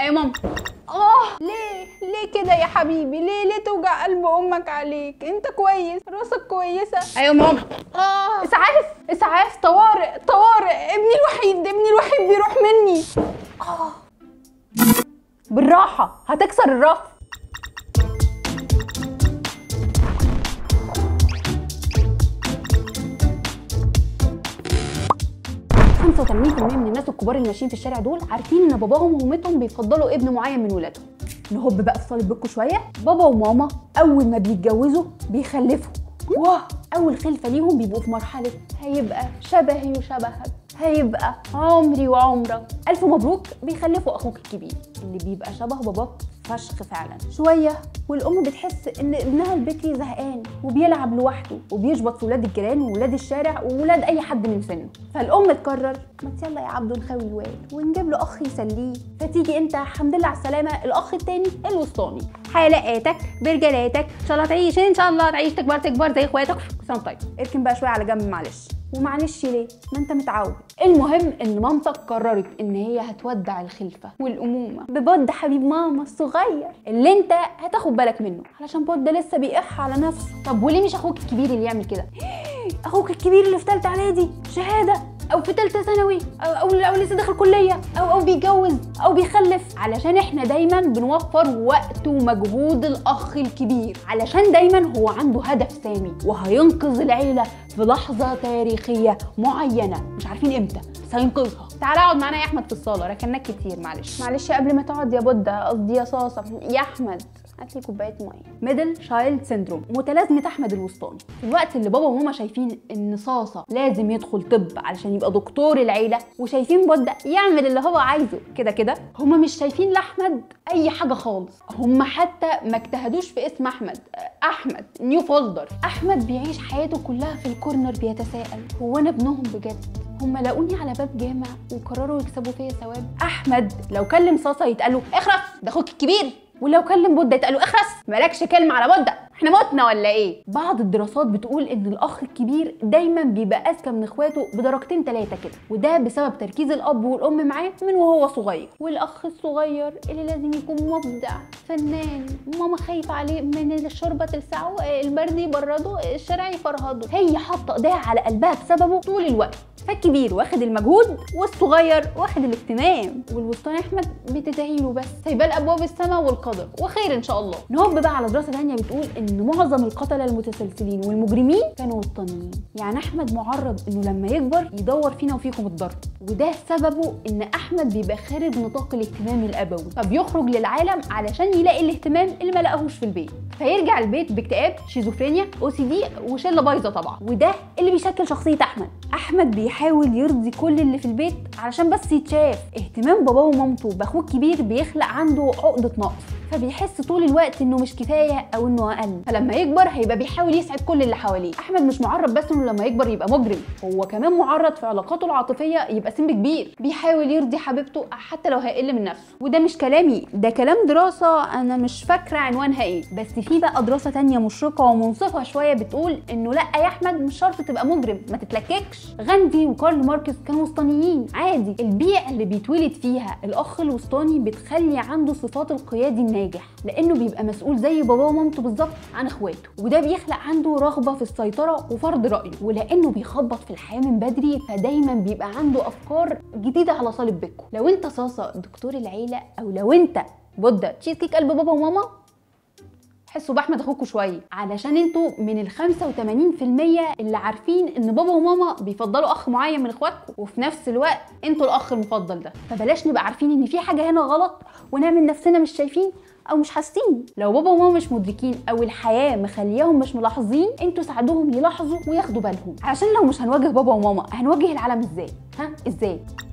ايوه ماما اه ليه ليه كده يا حبيبي ليه ليه توجع قلب امك عليك انت كويس راسك كويسه ايوه ماما اه اسعاف اسعاف طوارئ طوارئ ابني الوحيد ابني الوحيد بيروح مني اه بالراحه هتكسر الرف خمسة وتمانين في المية من الناس الكبار اللي ماشيين في الشارع دول عارفين ان باباهم ومامتهم بيفضلوا ابن معين من ولادهم نهب بقى في صالة بيتكم شوية بابا وماما أول ما بيتجوزوا بيخلفوا واه أول خلفة ليهم بيبقوا في مرحلة هيبقى شبهي وشبهك هيبقى عمري وعمرك ألف مبروك بيخلفوا أخوك الكبير اللي بيبقى شبه باباك فشخ فعلا شوية والأم بتحس إن ابنها البكري زهقان وبيلعب لوحده وبيشبط في ولاد الجيران وولاد الشارع وولاد أي حد من سنه فالأم تقرر ما يلا يا عبدو نخوي الواد ونجيب له أخ يسليه فتيجي أنت الحمد لله على السلامة الأخ التاني الوسطاني حلقاتك برجلاتك إن شاء الله تعيش إن شاء الله تعيش تكبر تكبر زي إخواتك سنة طيب اركن بقى شوية على جنب معلش ومعلش ليه ما انت متعود المهم ان مامتك قررت ان هي هتودع الخلفه والامومه ببود حبيب ماما الصغير اللي انت هتاخد بالك منه علشان بود لسه بيقح على نفسه طب وليه مش اخوك الكبير اللي يعمل كده اخوك الكبير اللي في ثالثه اعدادي شهاده او في ثالثه ثانوي او او, أو لسه داخل كليه او او بيتجوز او بيخلف علشان احنا دايما بنوفر وقت ومجهود الاخ الكبير علشان دايما هو عنده هدف سامي وهينقذ العيله في لحظه تاريخيه معينه مش عارفين امتى بس هينقذها تعالى اقعد معانا يا احمد في الصاله ركناك كتير معلش معلش قبل ما تقعد يا بودة قصدي يا صاصه يا احمد هات لي كوبايه ميه ميدل شايلد سيندروم متلازمه احمد الوسطاني في الوقت اللي بابا وماما شايفين ان صاصه لازم يدخل طب علشان يبقى دكتور العيله وشايفين بودة يعمل اللي هو عايزه كده كده هما مش شايفين لاحمد اي حاجه خالص هما حتى ما اجتهدوش في اسم احمد احمد نيو فولدر احمد بيعيش حياته كلها في الكورنر بيتساءل هو انا ابنهم بجد هما لاقوني على باب جامع وقرروا يكسبوا فيا ثواب احمد لو كلم صاصه يتقال له اخرس ده اخوك الكبير ولو كلم بودة يتقال له اخرس مالكش كلمه على بودة احنا متنا ولا ايه بعض الدراسات بتقول ان الاخ الكبير دايما بيبقى اذكى من اخواته بدرجتين ثلاثه كده وده بسبب تركيز الاب والام معاه من وهو صغير والاخ الصغير اللي لازم يكون مبدع فنان ماما خايفه عليه من الشوربه تلسعه البرد يبرده الشارع يفرهده هي حاطه ايديها على قلبها بسببه طول الوقت فالكبير واخد المجهود والصغير واخد الاهتمام والوسطاني احمد بتدعي له بس سايباه لابواب السماء والقدر وخير ان شاء الله نهب بقى على دراسه ثانيه بتقول ان معظم القتله المتسلسلين والمجرمين كانوا وسطانيين يعني احمد معرض انه لما يكبر يدور فينا وفيكم الضرب وده سببه ان احمد بيبقى خارج نطاق الاهتمام الابوي فبيخرج للعالم علشان يلاقي الاهتمام اللي ما لقاهوش في البيت فيرجع البيت باكتئاب شيزوفرينيا او سي دي وشله بايظه طبعا وده اللي بيشكل شخصيه احمد احمد بيحاول يرضي كل اللي في البيت علشان بس يتشاف اهتمام باباه ومامته باخوه الكبير بيخلق عنده عقده نقص فبيحس طول الوقت انه مش كفايه او انه اقل فلما يكبر هيبقى بيحاول يسعد كل اللي حواليه احمد مش معرض بس انه لما يكبر يبقى مجرم هو كمان معرض في علاقاته العاطفيه يبقى سن كبير بيحاول يرضي حبيبته حتى لو هيقل من نفسه وده مش كلامي ده كلام دراسه انا مش فاكره عنوانها ايه بس في بقى دراسه تانية مشرقه ومنصفه شويه بتقول انه لا يا احمد مش شرط تبقى مجرم ما تتلككش غاندي وكارل ماركس كانوا وسطانيين عادي البيئه اللي بيتولد فيها الاخ الوسطاني بتخلي عنده صفات القيادي الناجح لانه بيبقى مسؤول زي باباه ومامته بالظبط عن اخواته وده بيخلق عنده رغبه في السيطره وفرض رايه ولانه بيخبط في الحياه من بدري فدايما بيبقى عنده افكار جديده على صالب بيتكم لو انت صاصه دكتور العيله او لو انت بودة تشيز كيك قلب بابا وماما حسوا باحمد اخوكوا شويه علشان انتوا من ال 85% اللي عارفين ان بابا وماما بيفضلوا اخ معين من اخواتكم وفي نفس الوقت انتوا الاخ المفضل ده فبلاش نبقى عارفين ان في حاجه هنا غلط ونعمل نفسنا مش شايفين او مش حاسين لو بابا وماما مش مدركين او الحياه مخلياهم مش ملاحظين انتوا ساعدوهم يلاحظوا وياخدوا بالهم علشان لو مش هنواجه بابا وماما هنواجه العالم ازاي ها ازاي